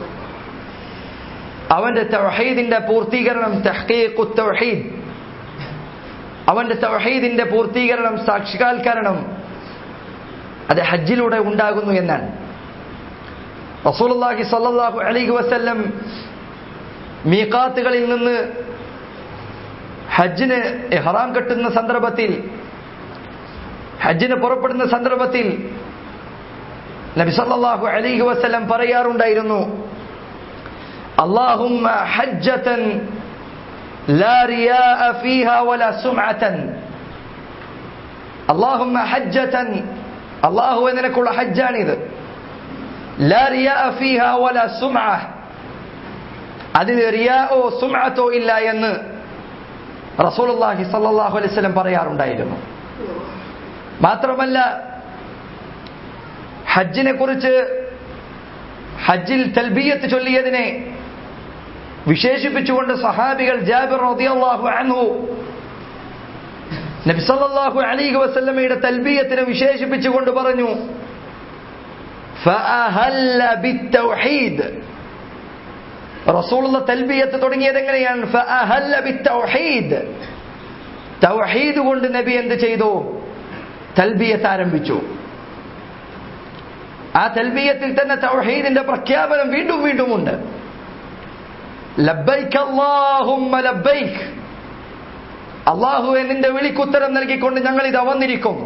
അവന്റെ തൗഹീദിന്റെ പൂർത്തീകരണം തഹ്ഖീഖു തൗഹീദ് അവന്റെ തൗഹീദിന്റെ പൂർത്തീകരണം സാക്ഷാത്കരണം അത് ഹജ്ജിലൂടെ ഉണ്ടാകുന്നു എന്നാണ് റസൂലുള്ളാഹി സ്വല്ലല്ലാഹു അലൈഹി വസല്ലം മീഖാത്തുകളിൽ നിന്ന് ഹജ്ജിന് ഇഹ്റാം കെട്ടുന്ന സന്ദർഭത്തിൽ ഹജ്ജിന് പുറപ്പെടുന്ന സന്ദർഭത്തിൽ നബി സല്ലല്ലാഹു അലൈഹി വസല്ലം പറയാറുണ്ടായിരുന്നു അല്ലാഹുമ്മ ഹജ്ജതൻ ലാ റിയാഅ ഫീഹാ വലാ സുംഅതൻ അല്ലാഹുമ്മ ഹജ്ജതൻ അള്ളാഹു നിനക്കുള്ള ഹജ്ജാണിത് ലാ റിയാഅ ഫീഹാ വലാ സുംഅ അതിൽ റിയാओ സുംഅത്തോ ഇല്ല എന്ന് റസൂലുള്ളാഹി സ്വല്ലല്ലാഹു അലൈഹി വസല്ലം പറയാറുണ്ടായിരുന്നു മാത്രമല്ല ഹജ്ജിനെ കുറിച്ച് ഹജ്ജിൽ തൽബിയത്ത് ചൊല്ലിയതിനെ വിശേഷിപ്പിച്ചുകൊണ്ട് സഹാബികൾ ജാബിർ റളിയല്ലാഹു അൻഹു നബി സല്ലല്ലാഹു അലൈഹി വസല്ലമയുടെ തൽബിയത്തിനെ വിശേഷിപ്പിച്ചുകൊണ്ട് പറഞ്ഞു ഫഅഹല്ല ബിത്തൗഹീദ് റസൂലുള്ള തൽബിയത്ത് തുടങ്ങിയത് എങ്ങനെയാണ് ഫഅഹല്ല ബിത്തൗഹീദ് തൗഹീദ് കൊണ്ട് നബി എന്ത് ചെയ്തു തൽബിയത്ത് ആരംഭിച്ചു ആ തൽബിയത്തിൽ തന്നെ തൗഹീദിന്റെ പ്രഖ്യാപനം വീണ്ടും വീണ്ടും ഉണ്ട് ലബ്ബൈക്ക് അല്ലാഹുമ്മ ലബ്ബൈക്ക് അള്ളാഹുവെ നിന്റെ വിളിക്കുത്തരം നൽകിക്കൊണ്ട് ഞങ്ങൾ ഇത് വന്നിരിക്കുന്നു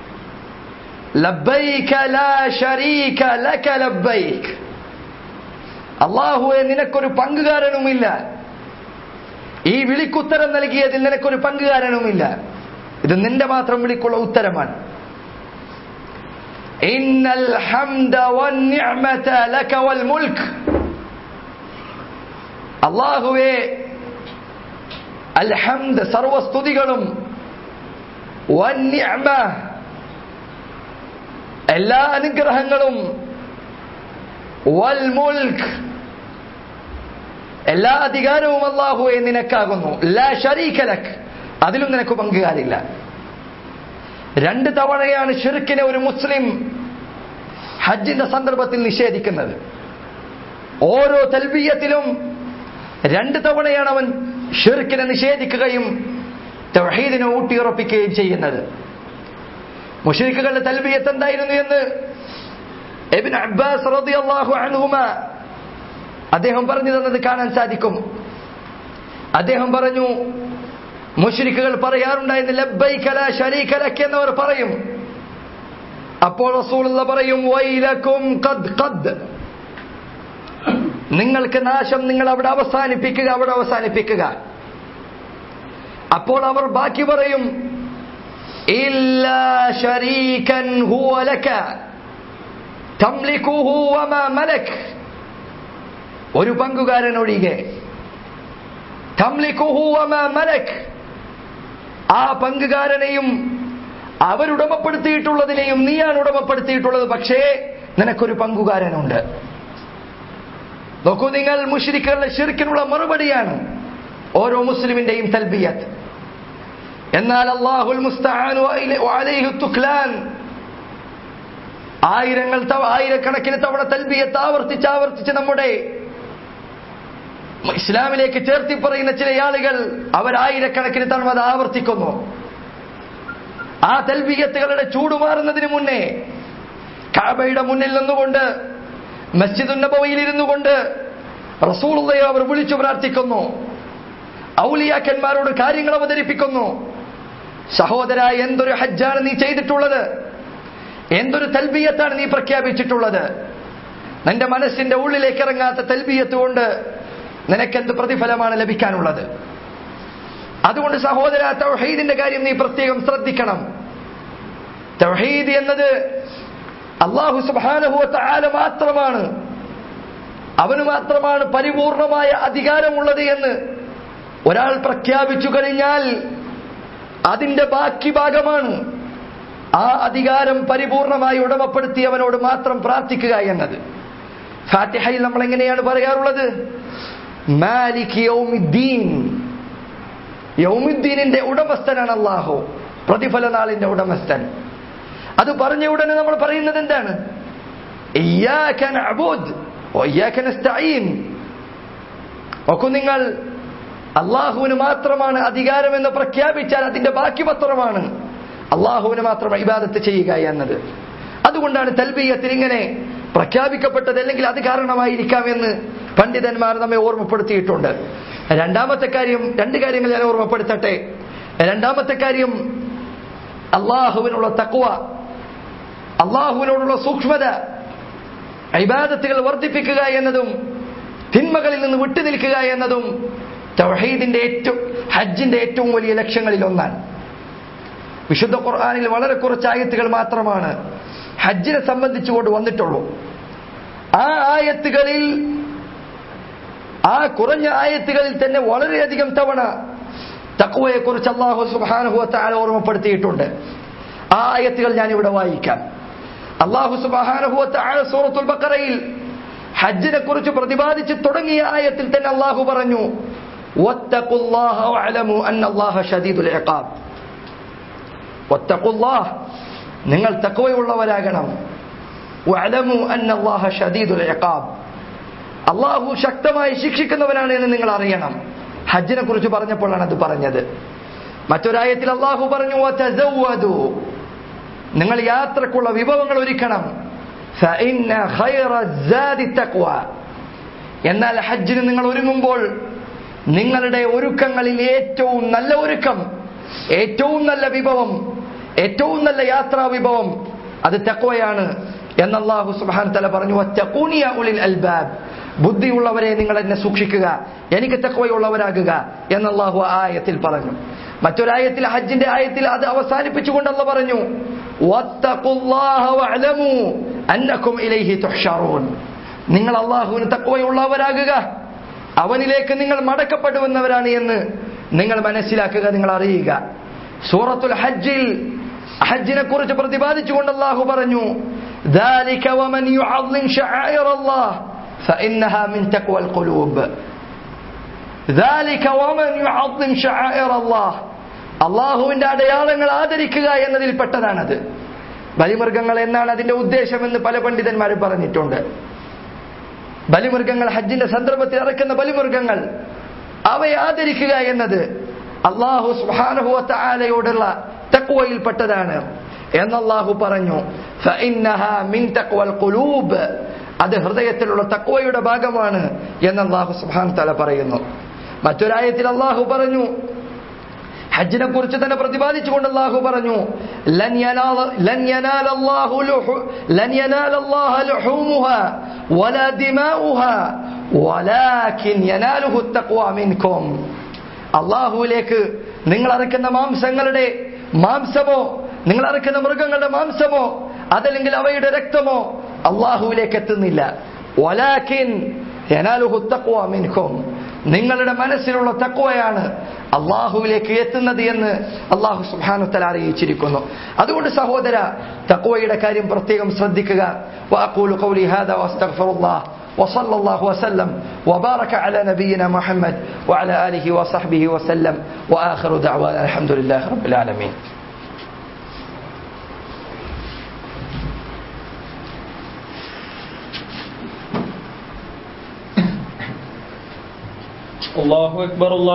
ലബ്ബൈക ലാ ശരീക ലക ലബ്ബൈക് അള്ളാഹുവെ നിനക്കൊരു പങ്കുകാരനുമില്ല ഈ വിളിക്കുത്തരം നൽകിയതിൽ നിനക്കൊരു പങ്കുകാരനുമില്ല ഇത് നിന്റെ മാത്രം വിളിക്കുള്ള ഉത്തരമാണ് ഇന്നൽ ഹംദ വന്നിഅമത ലക വൽ മുൽക്ക് അള്ളാഹുവേ അൽഹംദ് സർവസ്തുതികളും വന്യമ എല്ലാ അനുഗ്രഹങ്ങളും വൽ മുൽക്ക് എല്ലാ അധികാരവും അള്ളാഹുവെ നിനക്കാകുന്നു ലാ ഷരീഖലക് അതിലും നിനക്ക് പങ്കുകാരില്ല രണ്ട് തവണയാണ് ഷിർക്കിനെ ഒരു മുസ്ലിം ഹജ്ജിന്റെ സന്ദർഭത്തിൽ നിഷേധിക്കുന്നത് ഓരോ തൽബീയത്തിലും രണ്ട് തവണയാണ് അവൻ ഷിർക്കിനെ നിഷേധിക്കുകയും തൗഹീദിനെ ഊട്ടിയുറപ്പിക്കുകയും ചെയ്യുന്നത് മുഷരിക്കുകളുടെ തൽബിയത്ത് എന്തായിരുന്നു എന്ന് എബിൻ അബ്ബാസ് റളിയല്ലാഹു അൻഹുമ അദ്ദേഹം പറഞ്ഞു തന്നത് കാണാൻ സാധിക്കും അദ്ദേഹം പറഞ്ഞു മുഷരിക്കുകൾ പറയാറുണ്ടായിരുന്നു ലബ്ബൈക ലാ ശരീക ലക എന്നവർ പറയും അപ്പോൾ റസൂലുള്ള പറയും വൈലക്കും ഖദ് ഖദ് നിങ്ങൾക്ക് നാശം നിങ്ങൾ അവിടെ അവസാനിപ്പിക്കുക അവിടെ അവസാനിപ്പിക്കുക അപ്പോൾ അവർ ബാക്കി പറയും ഇല്ലാ ശരീകൻ ഹുവ ലക തംലികുഹു വമാ മലക് ഒരു പങ്കുകാരൻ ഒഴികെ തംലികുഹു വമാ മലക് ആ പങ്കുകാരനെയും അവരുടമപ്പെടുത്തിയിട്ടുള്ളതിനെയും നീയാണ് ഉടമപ്പെടുത്തിയിട്ടുള്ളത് പക്ഷേ നിനക്കൊരു പങ്കുകാരനുണ്ട് നോക്കൂ നിങ്ങൾ മുഷിരിക്കുകളുടെ ഷിർക്കിനുള്ള മറുപടിയാണ് ഓരോ മുസ്ലിമിന്റെയും തൽബിയത്ത് എന്നാൽ അള്ളാഹുൽ മുസ്തആനു അലൈഹി തുഖ്ലാൻ ആയിരങ്ങൾ തവ- ആയിരക്കണക്കിന് തവണ തൽബിയത്ത് ആവർത്തിച്ച് ആവർത്തിച്ച് നമ്മുടെ ഇസ്ലാമിലേക്ക് ചേർത്തി പറയുന്ന ചില ആളുകൾ അവരായിരക്കണക്കിന് തവണ അത് ആവർത്തിക്കുന്നു ആ തൽബിയത്തുകളുടെ ചൂടുമാറുന്നതിന് മുന്നേ കാബയുടെ മുന്നിൽ നിന്നുകൊണ്ട് മസ്ജിദുൻ നബവിയിൽ ഇരുന്നു കൊണ്ട് റസൂളുള്ളയെ അവർ വിളിച്ചു പ്രാർത്ഥിക്കുന്നു ഔലിയാക്കന്മാരോട് കാര്യങ്ങൾ അവതരിപ്പിക്കുന്നു സഹോദര എന്തൊരു ഹജ്ജാണ് നീ ചെയ്തിട്ടുള്ളത് എന്തൊരു തൽബിയത്താണ് നീ പ്രഖ്യാപിച്ചിട്ടുള്ളത് നിന്റെ മനസ്സിന്റെ ഉള്ളിലേക്ക് ഇറങ്ങാത്ത തൽബിയത്ത് കൊണ്ട് നിനക്കെന്ത് പ്രതിഫലമാണ് ലഭിക്കാനുള്ളത് അതുകൊണ്ട് സഹോദര തൗഹീദിന്റെ കാര്യം നീ പ്രത്യേകം ശ്രദ്ധിക്കണം തൗഹീദ് എന്നത് അള്ളാഹു സുബാനഹുവ താല മാത്രമാണ് അവന് മാത്രമാണ് പരിപൂർണമായ അധികാരമുള്ളത് എന്ന് ഒരാൾ പ്രഖ്യാപിച്ചു കഴിഞ്ഞാൽ അതിന്റെ ബാക്കി ഭാഗമാണ് ആ അധികാരം പരിപൂർണമായി ഉടമപ്പെടുത്തി അവനോട് മാത്രം പ്രാർത്ഥിക്കുക എന്നത് ഫാത്തിഹയിൽ നമ്മൾ എങ്ങനെയാണ് പറയാറുള്ളത് മാലിക് യൗമിദ്ദീൻ യൗമുദ്ദീനിന്റെ ഉടമസ്ഥനാണ് അള്ളാഹു പ്രതിഫല നാളിന്റെ ഉടമസ്ഥൻ അത് പറഞ്ഞ ഉടനെ നമ്മൾ പറയുന്നത് എന്താണ് ഇയ്യാക നഅബുദ് വഇയ്യാക നസ്തഈൻ ഒക്കെ നിങ്ങൾ അള്ളാഹുവിന് മാത്രമാണ് അധികാരമെന്ന് പ്രഖ്യാപിച്ചാൽ അതിന്റെ ബാക്കി പത്രമാണ് അള്ളാഹുവിന് മാത്രം ഇബാദത്ത് ചെയ്യുക എന്നത് അതുകൊണ്ടാണ് തൽബീയത്തിൽ ഇങ്ങനെ പ്രഖ്യാപിക്കപ്പെട്ടത് അല്ലെങ്കിൽ അത് കാരണമായിരിക്കാമെന്ന് പണ്ഡിതന്മാർ നമ്മെ ഓർമ്മപ്പെടുത്തിയിട്ടുണ്ട് രണ്ടാമത്തെ കാര്യം രണ്ട് കാര്യങ്ങൾ ഞാൻ ഓർമ്മപ്പെടുത്തട്ടെ രണ്ടാമത്തെ കാര്യം അള്ളാഹുവിനുള്ള തക്വ അള്ളാഹുവിനോടുള്ള സൂക്ഷ്മത ഇബാദത്തുകൾ വർദ്ധിപ്പിക്കുക എന്നതും തിന്മകളിൽ നിന്ന് വിട്ടുനിൽക്കുക എന്നതും തൗഹീദിന്റെ ഏറ്റവും ഹജ്ജിന്റെ ഏറ്റവും വലിയ ലക്ഷ്യങ്ങളിൽ ഒന്നാണ് വിശുദ്ധ ഖുർആാനിൽ വളരെ കുറച്ച് ആയത്തുകൾ മാത്രമാണ് ഹജ്ജിനെ സംബന്ധിച്ചുകൊണ്ട് വന്നിട്ടുള്ളൂ ആ ആയത്തുകളിൽ ആ കുറഞ്ഞ ആയത്തുകളിൽ തന്നെ വളരെയധികം തവണ തക്കുവയെ കുറിച്ച് അള്ളാഹു സുബാനുഹുവത്താല ഓർമ്മപ്പെടുത്തിയിട്ടുണ്ട് ആ ആയത്തുകൾ ഞാൻ ഇവിടെ വായിക്കാം അള്ളാഹു സുബാനുഹുവത്താല സൂറത്തുൽ ബക്കറയിൽ ഹജ്ജിനെ കുറിച്ച് പ്രതിപാദിച്ച് തുടങ്ങിയ ആയത്തിൽ തന്നെ അള്ളാഹു പറഞ്ഞു واتقوا الله واعلموا ان الله شديد العقاب واتقوا الله നിങ്ങൾ തക്കവയുള്ളവരാകണം വഅലമു അന്ന അല്ലാഹ ഷദീദുൽ ഇഖാബ് അള്ളാഹു ശക്തമായി ശിക്ഷിക്കുന്നവനാണ് എന്ന് നിങ്ങൾ അറിയണം ഹജ്ജിനെ കുറിച്ച് പറഞ്ഞപ്പോഴാണ് അത് പറഞ്ഞത് മറ്റൊരായത്തിൽ അള്ളാഹു പറഞ്ഞു "വതസവ്വദു." നിങ്ങൾ യാത്രക്കുള്ള വിഭവങ്ങൾ ഒരുക്കണം فإن خير الزاد التقوى. എന്നാൽ ഹജ്ജിന് നിങ്ങൾ ഒരുങ്ങുമ്പോൾ നിങ്ങളുടെ ഒരുക്കങ്ങളിൽ ഏറ്റവും നല്ല ഒരുക്കം ഏറ്റവും നല്ല വിഭവം ഏറ്റവും നല്ല യാത്രാ വിഭവം അത് തക്വയാണ് എന്ന് അള്ളാഹു സുബാൻ തല പറഞ്ഞു "വത്തഖൂനിയ ഉലിൽ അൽബാബ് ബുദ്ധിയുള്ളവരെ നിങ്ങൾ എന്നെ സൂക്ഷിക്കുക എനിക്ക് തക്വയുള്ളവരാകുക എന്ന് അള്ളാഹു ആ ആയത്തിൽ പറഞ്ഞു മറ്റൊരായത്തിൽ ഹജ്ജിന്റെ ആയത്തിൽ അത് അവസാനിപ്പിച്ചുകൊണ്ട് അല്ല പറഞ്ഞു "വത്തഖുല്ലാഹ വഅലമൂ അന്നകും ഇലൈഹി തുഹ്ശറൂൻ." നിങ്ങൾ അള്ളാഹുവിന് തക്വയുള്ളവരാകുക അവനിലേക്ക് നിങ്ങൾ മടക്കപ്പെടുവന്നവരാണ് എന്ന് നിങ്ങൾ മനസ്സിലാക്കുക നിങ്ങൾ അറിയുക സൂറത്തുൽ ഹജ്ജിൽ ഹജ്ജിനെ കുറിച്ച് പ്രതിപാദിച്ചുകൊണ്ട് അള്ളാഹു പറഞ്ഞു ذلك ومن يعظم شعائر الله فإنها من تقوى القلوب ذلك ومن يعظم شعائر الله അള്ളാഹുവിന്റെ അടയാളങ്ങൾ ആദരിക്കുക എന്നതിൽ പെട്ടതാണത് ബലിമൃഗങ്ങൾ എന്നാണ് അതിന്റെ ഉദ്ദേശമെന്ന് പല പണ്ഡിതന്മാരും പറഞ്ഞിട്ടുണ്ട് ബലിമൃഗങ്ങൾ ഹജ്ജിന്റെ സന്ദർഭത്തിൽ ഇറക്കുന്ന ബലിമൃഗങ്ങൾ അവയെ ആദരിക്കുക എന്നത് അള്ളാഹു സുഹാനുഭവത്ത ആലയോടുള്ള തക്വയിൽപ്പെട്ടതാണ് എന്നല്ലാഹു പറഞ്ഞു فإنها من تقوى القلوب അത് ഹൃദയത്തിലുള്ള തക്വയുടെ ഭാഗമാണ് എന്ന് അള്ളാഹു സുഹാൻ തല പറയുന്നു മറ്റൊരായത്തിൽ അള്ളാഹു പറഞ്ഞു ഹജ്ജിനെ കുറിച്ച് തന്നെ പ്രതിപാദിച്ചുകൊണ്ട് അള്ളാഹു പറഞ്ഞു ലൻ യനാല ലൻ യനാല അല്ലാഹു ലുഹു ലൻ യനാല അല്ലാഹ ലുഹൂമുഹാ വലാ ദിമാഉഹാ വലാകിൻ യനാലുഹു തഖ്വ മിൻകും അള്ളാഹുവിലേക്ക് നിങ്ങൾ അറക്കുന്ന മാംസങ്ങളുടെ മാംസമോ നിങ്ങൾ അറക്കുന്ന മൃഗങ്ങളുടെ മാംസമോ അതല്ലെങ്കിൽ അവയുടെ രക്തമോ അള്ളാഹുവിലേക്ക് എത്തുന്നില്ല വലാകിൻ യനാലുഹു തഖ്വ മിൻകും നിങ്ങളുടെ മനസ്സിലുള്ള തക്വയാണ് അള്ളാഹുവിലേക്ക് എത്തുന്നത് എന്ന് അള്ളാഹു സുബാനുത്തല അറിയിച്ചിരിക്കുന്നു അതുകൊണ്ട് സഹോദര തക്വയുടെ കാര്യം പ്രത്യേകം ശ്രദ്ധിക്കുക وأقول قولي هذا وأستغفر الله وصلى الله وسلم وبارك على نبينا محمد وعلى آله وصحبه وسلم وآخر دعوانا الحمد لله رب العالمين الله أكبر الله